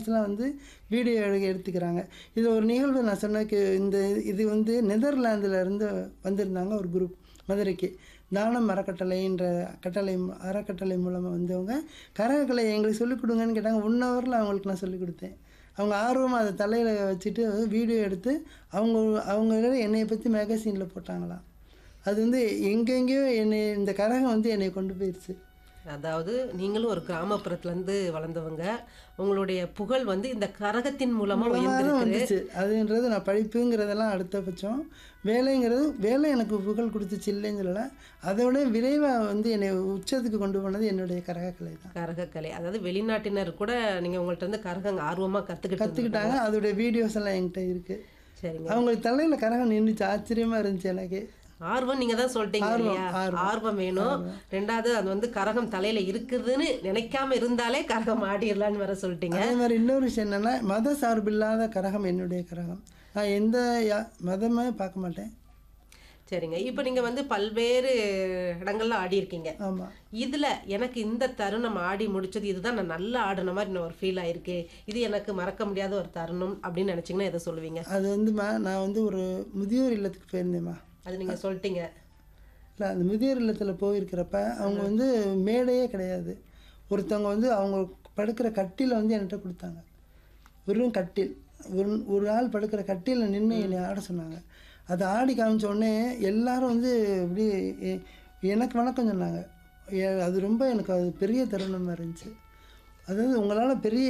டான்ஸ்லாம் வந்து வீடியோ எடுக்க எடுத்துக்கிறாங்க இது ஒரு நிகழ்வு நான் சொன்னக்கு இந்த இது வந்து நெதர்லாந்தில் இருந்து வந்திருந்தாங்க ஒரு குரூப் மதுரைக்கு தானம் அறக்கட்டளைன்ற கட்டளை மு- அறக்கட்டளை மூலமாக வந்தவங்க கரகக்கலை எங்களுக்கு சொல்லிக் கொடுங்கன்னு கேட்டாங்க ஒன் ஹவரில் அவங்களுக்கு நான் சொல்லிக் கொடுத்தேன் அவங்க ஆர்வமாக அதை தலையில் வச்சுட்டு வீடியோ எடுத்து அவங்க அவங்க என்னைய பற்றி மேகசினில் போட்டாங்களாம் அது வந்து எங்கெங்கேயோ என்னை இந்த கரகம் வந்து என்னை கொண்டு போயிடுச்சு அதாவது நீங்களும் ஒரு கிராமப்புறத்துலேருந்து வளர்ந்தவங்க உங்களுடைய புகழ் வந்து இந்த கரகத்தின் மூலமா மூலமாக தான் உயர்ந்திருக்கு வந்துச்சு அதுன்றது நான் படிப்புங்கிறதெல்லாம் அடுத்த பட்சம் வேலைங்கிறது வேலை எனக்கு புகழ் கொடுத்துச்சு இல்லைன்னு சொல்லலை அதை விட விரைவாக வந்து என்னை உச்சத்துக்கு கொண்டு போனது என்னுடைய கரகக்கலை தான் கரகக்கலை அதாவது வெளிநாட்டினர் கூட நீங்க உங்கள்ட்ட இருந்து கரகம் ஆர்வமா கத்துக்கிட்டு கற்றுக்கிட்டாங்க அதோடைய வீடியோஸ் எல்லாம் என்கிட்ட இருக்குது சரிங்க அவங்களுக்கு தலையில் கரகம் நின்றுச்சு ஆச்சரியமாக இருந்துச்சு எனக்கு ஆர்வம் நீங்க தான் சொல்லிட்டீங்க ஆர்வம், இல்லையா ஆர்வம். ஆர்வம் வேணும் ரெண்டாவது அது வந்து கரகம் தலையில இருக்குதுன்னு நினைக்காம இருந்தாலே கரகம் ஆடிடலான்னு வேற சொல்லிட்டீங்க அதே மாதிரி இன்னொரு விஷயம் என்னென்னா மத சார்பில்லாத கரகம் என்னுடைய கரகம் நான் எந்த யா- மதமே பார்க்க மாட்டேன் சரிங்க இப்போ நீங்க வந்து பல்வேறு இடங்கள்ல ஆடி இருக்கீங்க ஆமாம் இதுல எனக்கு இந்த தருணம் ஆடி முடிச்சது இதுதான் நான் நல்லா ஆடின மாதிரி நான் ஒரு ஃபீல் ஆயிருக்கு இது எனக்கு மறக்க முடியாத ஒரு தருணம் அப்படின்னு நினைச்சீங்கன்னா எதை சொல்லுவீங்க அது வந்துமா நான் வந்து ஒரு முதியோர் இல்லத்துக்கு போயிருந்தேம்மா அது நீங்க சொல்லிட்டீங்க இல்லை அந்த முதியோர் இல்லத்தில் போயிருக்கிறப்ப அவங்க வந்து மேடையே கிடையாது ஒருத்தவங்க வந்து அவங்க படுக்கிற கட்டில வந்து என்கிட்ட கொடுத்தாங்க வெறும் கட்டில் ஒரு ஒரு ஆள் படுக்கிற கட்டில நின்று என்னை ஆட சொன்னாங்க அதை ஆடி காமிச்ச உடனே எல்லாரும் வந்து இப்படி எ- எனக்கு வணக்கம் சொன்னாங்க எ- அது ரொம்ப எனக்கு அது பெரிய தருணமாக இருந்துச்சு அதாவது உங்களால் பெரிய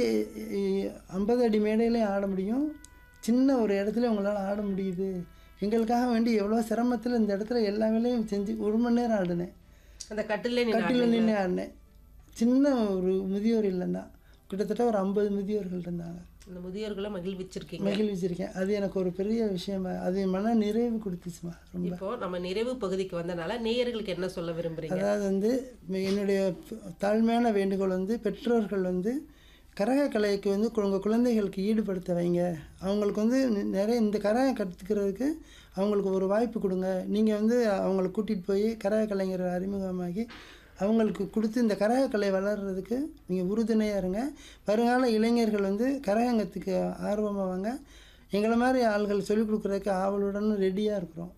ஐம்பது அடி மேடையிலையும் ஆட முடியும் சின்ன ஒரு இடத்துல உங்களால் ஆட முடியுது எங்களுக்காக வேண்டி எவ்வளோ சிரமத்தில் இந்த இடத்துல எல்லா வேலையும் செஞ்சு ஒரு மணி நேரம் ஆடினேன் அந்த கட்டிலே நீங்க கட்டில் நின்று ஆடினேன் சின்ன ஒரு முதியோர் இல்லைன்னா கிட்டத்தட்ட ஒரு ஐம்பது முதியோர்கள் இருந்தாங்க அந்த முதியோர்களை மகிழ்விச்சிருக்கீங்க மகிழ்விச்சிருக்கேன் அது எனக்கு ஒரு பெரிய விஷயமா அது மன நிறைவு கொடுத்துச்சுமா ரொம்ப இப்போ நம்ம நிறைவு பகுதிக்கு வந்தனால நேயர்களுக்கு என்ன சொல்ல விரும்புறீங்க அதாவது வந்து ம- என்னுடைய ப- தாழ்மையான வேண்டுகோள் வந்து பெற்றோர்கள் வந்து கரகக்கலைக்கு வந்து கு- உங்கள் குழந்தைகளுக்கு ஈடுபடுத்த வைங்க அவங்களுக்கு வந்து நி- நிறைய இந்த கரகம் கற்றுக்கிறதுக்கு அவங்களுக்கு ஒரு வாய்ப்பு கொடுங்க நீங்கள் வந்து அவங்கள கூட்டிகிட்டு போய் கரகக்கலைஞரை அறிமுகமாகி அவங்களுக்கு கொடுத்து இந்த கரகக்கலை வளர்கிறதுக்கு நீங்கள் உறுதுணையாக இருங்க வருங்கால இளைஞர்கள் வந்து கரகங்கத்துக்கு ஆர்வமாக வாங்க எங்களை மாதிரி ஆள்கள் சொல்லிக் கொடுக்குறதுக்கு ஆவலுடன் ரெடியாக இருக்கிறோம்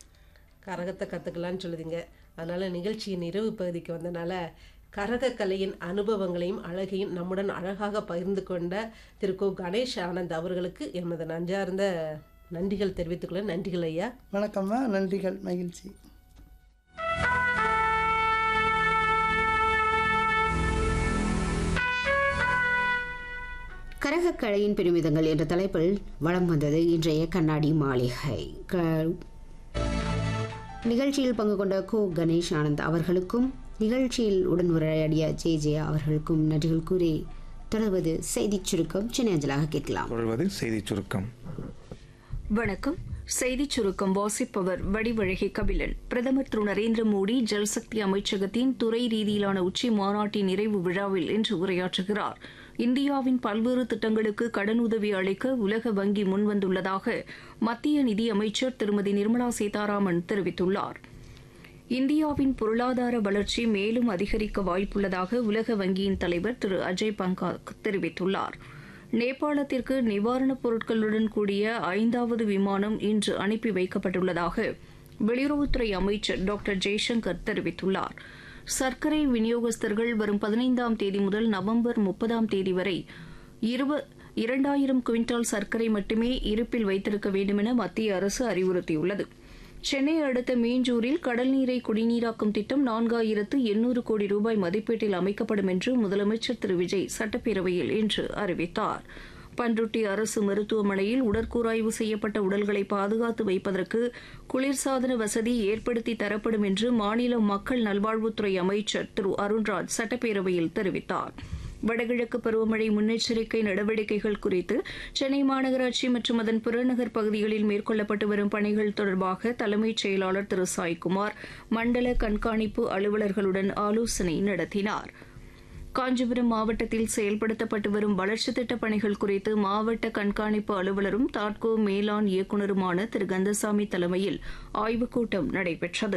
கரகத்தை கத்துக்கலாம்னு சொல்லுதீங்க அதனால நிகழ்ச்சியின் நிறைவு பகுதிக்கு வந்தனால கரகக்கலையின் அனுபவங்களையும் அழகையும் நம்முடன் அழகாக பகிர்ந்து கொண்ட திரு கோ கணேஷ் ஆனந்த் அவர்களுக்கு எமது நஞ்சார்ந்த நன்றிகள் தெரிவித்துக்கொள்ள நன்றிகள் ஐயா வணக்கம்மா நன்றிகள் மகிழ்ச்சி கரகக்கலையின் பெருமிதங்கள் என்ற தலைப்பில் வலம் வந்தது இன்றைய கண்ணாடி மாளிகை க- நிகழ்ச்சியில் பங்கு கொண்ட கோ கணேஷ் ஆனந்த் அவர்களுக்கும் நிகழ்ச்சியில் உடன் உரையாடிய ஜே ஜே அவர்களுக்கும் நன்றிகள் கூறி தொடர்வது செய்திச் சுருக்கம் சென்னை அஞ்சலாக கேட்கலாம் தொடர்வது செய்திச் சுருக்கம் வணக்கம் செய்திச் சுருக்கம் வாசிப்பவர் வடிவழகி கபிலன் பிரதமர் திரு நரேந்திர மோடி ஜல்சக்தி அமைச்சகத்தின் துறை ரீதியிலான உச்சி மாநாட்டின் நிறைவு விழாவில் இன்று உரையாற்றுகிறார் இந்தியாவின் பல்வேறு திட்டங்களுக்கு கடனுதவி அளிக்க உலக வங்கி முன்வந்துள்ளதாக மத்திய நிதி அமைச்சர் திருமதி நிர்மலா சீதாராமன் தெரிவித்துள்ளார் இந்தியாவின் பொருளாதார வளர்ச்சி மேலும் அதிகரிக்க வாய்ப்புள்ளதாக உலக வங்கியின் தலைவர் திரு அஜய் பங்கா தெரிவித்துள்ளார் நேபாளத்திற்கு நிவாரணப் பொருட்களுடன் கூடிய ஐந்தாவது விமானம் இன்று அனுப்பி வைக்கப்பட்டுள்ளதாக வெளியுறவுத்துறை அமைச்சர் டாக்டர் ஜெய்சங்கர் தெரிவித்துள்ளார் சர்க்கரை விநியோகஸ்தர்கள் வரும் பதினைந்தாம் தேதி முதல் நவம்பர் முப்பதாம் தேதி வரை இருப இரண்டாயிரம் குவிண்டால் சர்க்கரை மட்டுமே இருப்பில் வைத்திருக்க வேண்டுமென மத்திய அரசு அறிவுறுத்தியுள்ளது சென்னை அடுத்த மீஞ்சூரில் கடல் நீரை குடிநீராக்கும் திட்டம் நான்காயிரத்து எண்ணூறு கோடி ரூபாய் மதிப்பீட்டில் அமைக்கப்படும் என்று முதலமைச்சர் திரு விஜய் சட்டப்பேரவையில் இன்று அறிவித்தார் பன்ருட்டி அரசு மருத்துவமனையில் உடற்கூராய்வு செய்யப்பட்ட உடல்களை பாதுகாத்து வைப்பதற்கு குளிர்சாதன வசதி ஏற்படுத்தி தரப்படும் என்று மாநில மக்கள் நல்வாழ்வுத்துறை அமைச்சர் திரு அருண்ராஜ் சட்டப்பேரவையில் தெரிவித்தார் வடகிழக்கு பருவமழை முன்னெச்சரிக்கை நடவடிக்கைகள் குறித்து சென்னை மாநகராட்சி மற்றும் அதன் புறநகர் பகுதிகளில் மேற்கொள்ளப்பட்டு வரும் பணிகள் தொடர்பாக தலைமைச் செயலாளர் திரு சாய்குமார் மண்டல கண்காணிப்பு அலுவலர்களுடன் ஆலோசனை நடத்தினார் காஞ்சிபுரம் மாவட்டத்தில் செயல்படுத்தப்பட்டு வரும் வளர்ச்சித் திட்டப் பணிகள் குறித்து மாவட்ட கண்காணிப்பு அலுவலரும் தாட்கோ மேலாண் இயக்குநருமான திரு கந்தசாமி தலைமையில் ஆய்வுக் கூட்டம் நடைபெற்றது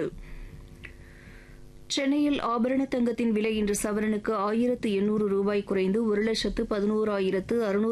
சென்னையில் ஆபரண தங்கத்தின் விலை இன்று சவரனுக்கு ஆயிரத்து எண்ணூறு ரூபாய் குறைந்து ஒரு லட்சத்து பதினோராயிரத்து அறுநூறு